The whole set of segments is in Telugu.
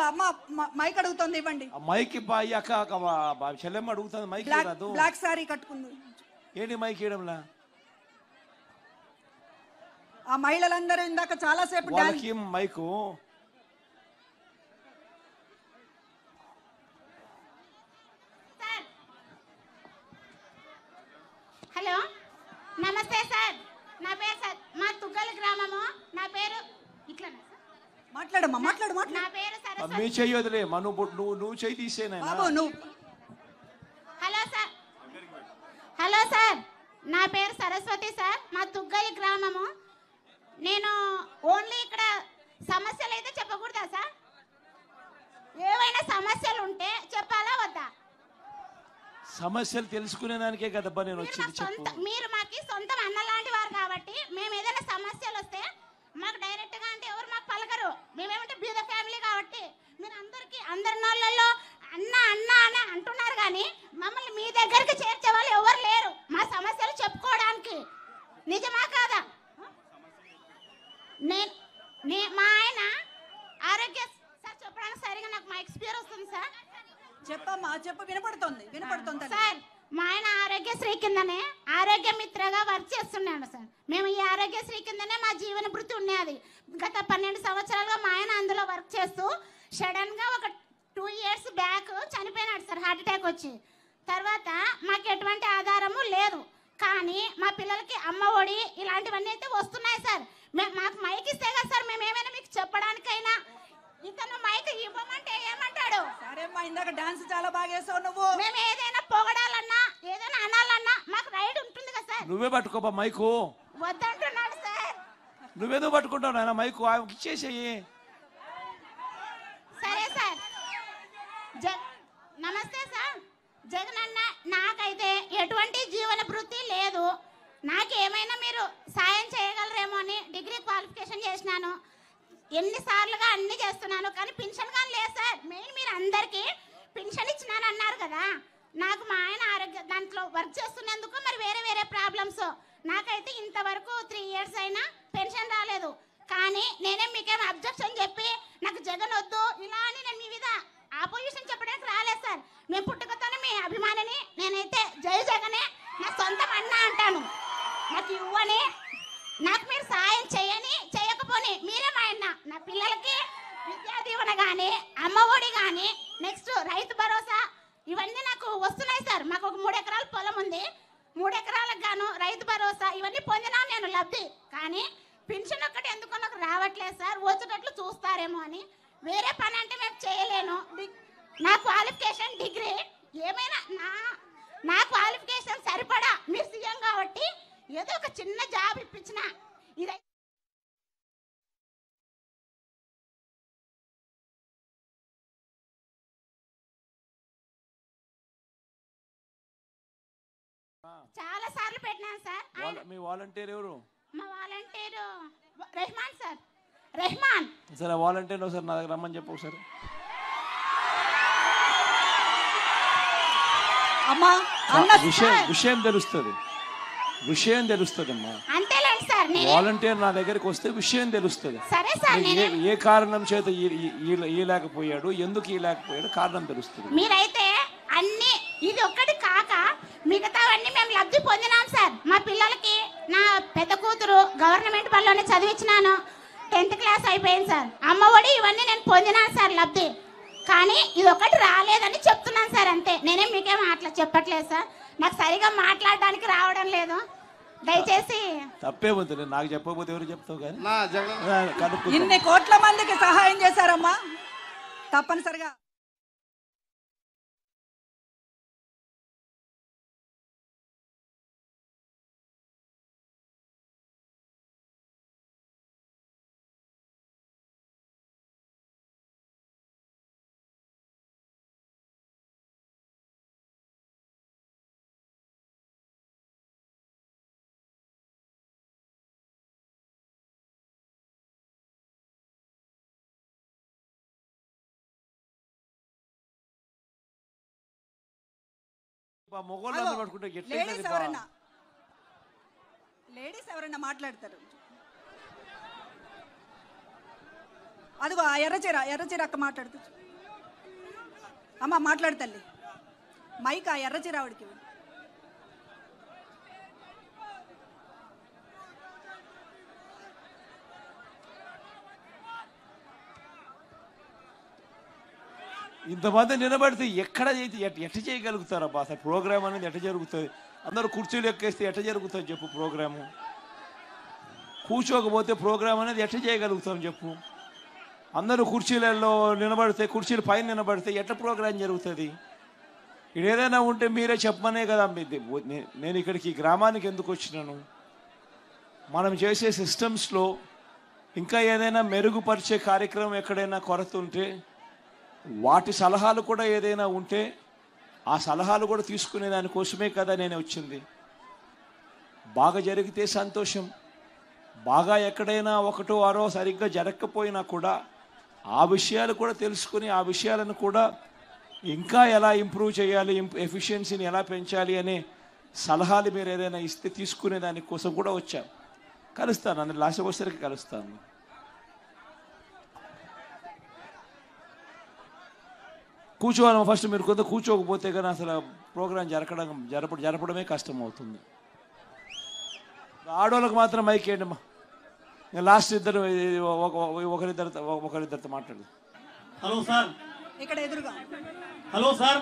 అమ్మ మ- మైక్ అడుగుతోంది ఇవ్వండి ఆ మైక్ బాయ్ అక్క అక్క మా- మా చెల్లెమ్మ అడుగుతుంది మైక్ బ్లాక్ రాదు బ్లాక్ సారీ కట్టుకుంది ఏంటి మైక్ ఇవ్వడంలా ఆ మహిళలందరూ ఇందాక చాలా సేపు డాన్స్ వాళ్ళకి మైకు సార్ హలో నమస్తే సార్ నా పేరు సార్ మా తుగ్గల గ్రామము నా పేరు ఇట్లనా సార్ మాట్లాడమ్మా మాట్లాడు నా మాట్లాడు పేరు ఆ, సరస్వతి మీ చెయ్యి వదిలే మా నువ్వు నువ్వు నువ్వు చెయ్యి తీసేనాయనా బాబు నువ్వు హలో సార్ హలో సార్ నా పేరు సరస్వతి సార్ మా తుగ్గలి గ్రామము నేను ఓన్లీ ఇక్కడ సమస్యలు అయితే చెప్పకూడదా సార్ ఏవైనా సమస్యలు ఉంటే చెప్పాలా వద్దా సమస్యలు తెలుసుకునే దానికే కదబ్బా నేను మీరు మా వచ్చింది చెప్పు సొంత మీరు మాకి సొంతం అన్న లాంటి వారు కాబట్టి మేము ఏదైనా సమస్యలు వస్తే మాకు డైరెక్ట్ గా అంటే ఎవరు మాకు పలకరు మేమేమంటే బీద ఫ్యామిలీ కాబట్టి మీరు అందరికి అందరి నోళ్ళల్లో అన్న అన్న అని అంటున్నారు కానీ మమ్మల్ని మీ దగ్గరికి చేర్చే వాళ్ళు ఎవరు లేరు మా సమస్యలు చెప్పుకోవడానికి నిజమా కాదా నేను నే మా ఆయన ఆరోగ్య సార్ చెప్పడానికి సరిగా నాకు మా ఎక్స్పీరియన్స్ వస్తుంది సార్ చెప్పమ్మా చెప్పు వినపడుతోంది వినపడుతోంది తల్లి. సార్ మా ఆయన ఆరోగ్యశ్రీ కిందనే ఆరోగ్య మిత్రగా వర్క్ చేస్తున్నాడు సార్ మేము ఈ ఆరోగ్యశ్రీ కిందనే మా జీవన భృతి ఉన్నది గత పన్నెండు సంవత్సరాలుగా మా ఆయన అందులో వర్క్ చేస్తూ సడన్ గా ఒక టూ ఇయర్స్ బ్యాక్ చనిపోయినాడు సార్ హార్ట్ అటాక్ వచ్చి తర్వాత మాకు ఎటువంటి ఆధారము లేదు కానీ మా పిల్లలకి అమ్మ ఒడి ఇలాంటివన్నీ అయితే వస్తున్నాయి సార్ మే- మాకు మైక్ ఇస్తే కదా సార్ మేము ఏమైనా మీకు చెప్పడానికైనా ఇతను మైక్ ఇవ్వమంటే ఏమంటాడు సరేమ్మా ఇందాక డాన్స్ చాలా బాగా వేసావు నువ్వు మేము ఏదైనా పొగడాలన్నా ఏదైనా అనాలన్నా మాకు రైడ్ ఉంటుంది కదా సార్ నువ్వే పట్టుకోబా మైకు వద్దంటున్నాడు సార్ నువ్వేదో పట్టుకుంటావు నాయన మైకు ఆమెకి ఇచ్చేసేయి సరే సార్ జ- నమస్తే సార్ జగన్ అన్న నాకైతే ఎటువంటి జీవన వృత్తి లేదు నాకేమైనా మీరు సాయం చేయగలరేమో అని డిగ్రీ క్వాలిఫికేషన్ చేసినాను ఎన్నిసార్లుగా అన్ని చేస్తున్నాను కానీ పెన్షన్ కానీ లేదు సార్ మెయిన్ మీరు అందరికీ పెన్షన్ ఇచ్చినాను అన్నారు కదా నాకు మా ఆయన ఆరోగ్య దాంట్లో వర్క్ చేస్తున్నందుకు మరి వేరే వేరే ప్రాబ్లమ్స్ నాకైతే ఇంతవరకు త్రీ ఇయర్స్ అయినా పెన్షన్ రాలేదు కానీ నేనేం మీకేం అబ్జెక్షన్ చెప్పి నాకు జగన్ వద్దు ఇలా అని నేను మీ మీద ఆపోజిషన్ చెప్పడానికి రాలేదు సార్ మేము పుట్టుకతోనే మీ అభిమానిని నేనైతే జై జగనే నా సొంతం అన్న అంటాను నాకు ఇవ్వని నాకు మీరు సాయం చేయని చేయకపోని మీరే మా అన్న నా పిల్లలకి విద్యా దీవెన కానీ అమ్మ ఒడి కానీ నెక్స్ట్ రైతు భరోసా ఇవన్నీ నాకు వస్తున్నాయి సార్ మాకు ఒక మూడు ఎకరాల పొలం ఉంది మూడు ఎకరాలకు గాను రైతు భరోసా ఇవన్నీ పొందినా నేను లబ్ధి కానీ పెన్షన్ ఒక్కటి ఎందుకో నాకు రావట్లేదు సార్ వచ్చేటట్లు చూస్తారేమో అని వేరే పని అంటే మేము చేయలేను డి- నా క్వాలిఫికేషన్ డిగ్రీ ఏమైనా నా నా క్వాలిఫికేషన్ సరిపడా మీరు సీఎం కాబట్టి ఏదో ఒక చిన్న జాబ్ ఇప్పించిన ఇదై చాలా సార్లు పెట్టినాను సార్ ఆయన- వాళ్ళ- మీ వాలంటీర్ ఎవరు మా వాలంటీరు రెహమాన్ సార్ రెహమాన్ సరే వాలంటీర్ ఒకసారి నా దగ్గర రమ్మని చెప్పు ఒకసారి అమ్మా అన్న విషయం విషయం తెలుస్తుంది విషయం తెలుస్తుంది అమ్మా అంతేలేండి సార్ నేను వాలంటీర్ నా దగ్గరికి వస్తే విషయం తెలుస్తుంది సరే సార్ ఏ నేను ఏ కారణం చేత ఈ- ఈ- ఈ- ఈ లేకపోయాడు ఎందుకు ఈ లేకపోయాడు కారణం తెలుస్తుంది మీరైతే అన్ని ఇది ఒక్కటి కాక మిగతావన్నీ మేము లబ్ధి పొందినాం సార్ మా పిల్లలకి నా పెద్ద కూతురు గవర్నమెంట్ బడిలోనే చదివించినాను టెన్త్ క్లాస్ అయిపోయింది సార్ అమ్మ ఒడి ఇవన్నీ నేను పొందినాను సార్ లబ్ధి కానీ ఇది ఒకటి రాలేదని చెప్తున్నాను సార్ అంతే నేనేం మీకేం అట్లా చెప్పట్లేదు సార్ నాకు సరిగా మాట్లాడడానికి రావడం లేదు దయచేసి తప్పే ఉంది నేను నాకు చెప్పకపోతే ఎవరు చెప్తావు కానీ నా జగన్ ఆ, కనుక్కుందాం. ఇన్ని కోట్ల మందికి సహాయం చేశారమ్మా తప్పనిసరిగా బా, మొగోళ్ళని పట్టుకుంటే ఎట్లా లేడీస్ అవుతుంది బా? ఎవరన్నా లేడీస్ ఎవరన్నా మాట్లాడతారు అదిగో ఆ ఎర్రచీర ఎర్రచీర అక్క మాట్లాడుతూ అమ్మ మాట్లాడు తల్లి మైక్ ఆ ఎర్రచీర ఆవిడకి ఇవ్వు. ఇంతమంది నిలబడితే ఎక్కడ చేతి ఎట్ ఎట్ట చేయగలుగుతారబ్బా అసలు ప్రోగ్రామ్ అనేది ఎట్ట జరుగుతుంది అందరూ కుర్చీలు ఎక్కేస్తే ఎట్ట జరుగుతుంది చెప్పు ప్రోగ్రాము కూర్చోకపోతే ప్రోగ్రామ్ అనేది ఎట్ట చేయగలుగుతాం చెప్పు అందరూ కుర్చీలలో నిలబడితే కుర్చీల పైన నిలబడితే ఎట్ట ప్రోగ్రామ్ జరుగుతుంది ఇక్కడ ఏదైనా ఉంటే మీరే చెప్పమనే కదా మీది. నే- నేను ఇక్కడికి ఈ గ్రామానికి ఎందుకు వచ్చినాను మనం చేసే సిస్టమ్స్లో ఇంకా ఏదైనా మెరుగుపరిచే కార్యక్రమం ఎక్కడైనా కొరత ఉంటే వాటి సలహాలు కూడా ఏదైనా ఉంటే ఆ సలహాలు కూడా తీసుకునే దానికోసమే కదా నేను వచ్చింది బాగా జరిగితే సంతోషం బాగా ఎక్కడైనా ఒకటో ఆరో సరిగ్గా జరగకపోయినా కూడా ఆ విషయాలు కూడా తెలుసుకుని ఆ విషయాలను కూడా ఇంకా ఎలా ఇంప్రూవ్ చేయాలి ఎఫిషియన్సీని ఎలా పెంచాలి అనే సలహాలు మీరు ఏదైనా ఇస్తే తీసుకునే దానికోసం కూడా వచ్చాను కలుస్తాను అందరు లాస్ట్ వచ్చేసరికి కలుస్తాను కూర్చోవాలి ఫస్ట్ మీరు కొంత కూర్చోకపోతే కానీ అసలు ప్రోగ్రాం జరగడం జరప జరపడమే కష్టం అవుతుంది ఆడవాళ్ళకి మాత్రం మైక్ వేయండి అమ్మా లాస్ట్ ఇద్దరు ఇది ఒక- ఒక- ఒకరిద్దరితో ఒకరిద్దరితో మాట్లాడు హలో సార్ ఇక్కడ ఎదురుగా హలో సార్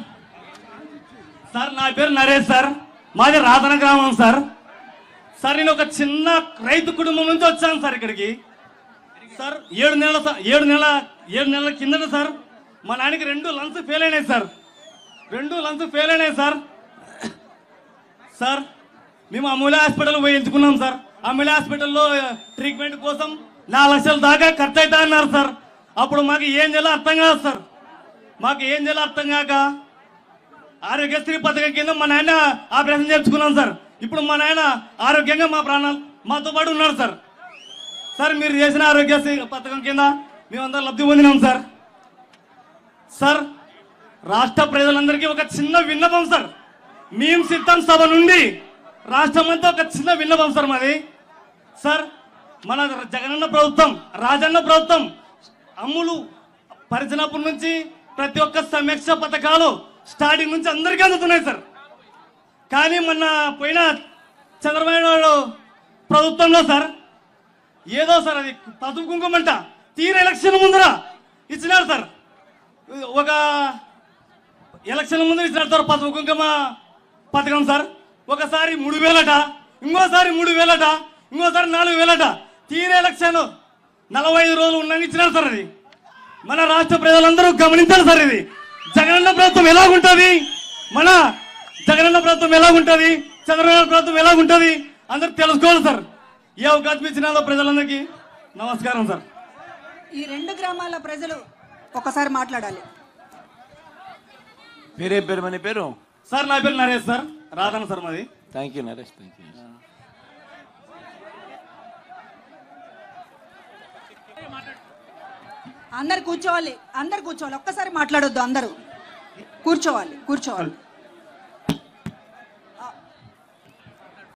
సార్ నా పేరు నరేష్ సార్ మాది రాధన గ్రామం సార్ సార్ నేను ఒక చిన్న రైతు కుటుంబం నుంచి వచ్చాను సార్ ఇక్కడికి సార్ ఏడు నెలల స- ఏడు నెలల ఏడు నెలల కిందట సార్ మా నాన్నకి రెండు లంచ్ ఫెయిల్ అయినాయి సార్ రెండు లంచ్ ఫెయిల్ అయినాయి సార్ సార్ మేము అమూల్య హాస్పిటల్ పోయి ఎంచుకున్నాం సార్ అమూల్య హాస్పిటల్లో ట్రీట్మెంట్ కోసం నాలుగు లక్షల దాకా ఖర్చు అవుతా అన్నారు సార్ అప్పుడు మాకు ఏం చేయాలో అర్థం కాదు సార్ మాకు ఏం చేయాలో అర్థం కాక ఆరోగ్యశ్రీ పథకం కింద మా నాయన ఆపరేషన్ చేర్చుకున్నాం సార్ ఇప్పుడు మా నాయన ఆరోగ్యంగా మా ప్రాణాలు మాతో పాటు ఉన్నారు సార్ సార్ మీరు చేసిన ఆరోగ్యశ్రీ పథకం కింద మేమందరం లబ్ధి పొందినాం సార్ సార్ రాష్ట్ర ప్రజలందరికీ ఒక చిన్న విన్నపం సార్ మేము సిద్ధం సభ నుండి రాష్ట్రం అంతా ఒక చిన్న విన్నపం సార్ మాది సార్ మన జగనన్న ప్రభుత్వం రాజన్న ప్రభుత్వం అమ్ములు పరిచినప్పటి నుంచి ప్రతి ఒక్క సమీక్ష పథకాలు స్టార్టింగ్ నుంచి అందరికీ అందుతున్నాయి సార్ కానీ మొన్న పోయిన చంద్రబాబు నాయుడు ప్రభుత్వంలో సార్ ఏదో సార్ అది పసుపు కుంకుమంట తీర ఎలక్షన్ ముందర ఇచ్చినారు సార్ ఒక ఎలక్షన్ ముందు ఇచ్చినారు సార్ పసుపు కుంకుమ పథకం సార్ ఒకసారి మూడు వేలట ఇంకోసారి మూడు వేలట ఇంకోసారి నాలుగు వేలట తీర ఎలక్షన్ నలభై ఐదు రోజులు ఉన్నాయని ఇచ్చినారు సార్ అది మన రాష్ట్ర ప్రజలందరూ గమనించాలి సార్ ఇది జగనన్న ప్రభుత్వం ఎలాగుంటది మన జగనన్న ప్రభుత్వం ఎలాగుంటది చంద్రబాబు ప్రభుత్వం ఎలాగుంటది అందరూ తెలుసుకోవాలి సార్ ఏ అవకాశం ఇచ్చినాదో ప్రజలందరికీ నమస్కారం సార్ ఈ రెండు గ్రామాల ప్రజలు ఒకసారి మాట్లాడాలి పేరేం పేరు మన పేరు సార్ నా పేరు నరేష్ సార్ రాధన సార్ మాది thank you Naresh thank you అందరు కూర్చోవాలి అందరు కూర్చోవాలి ఒక్కసారి మాట్లాడొద్దు అందరూ కూర్చోవాలి కూర్చోవాలి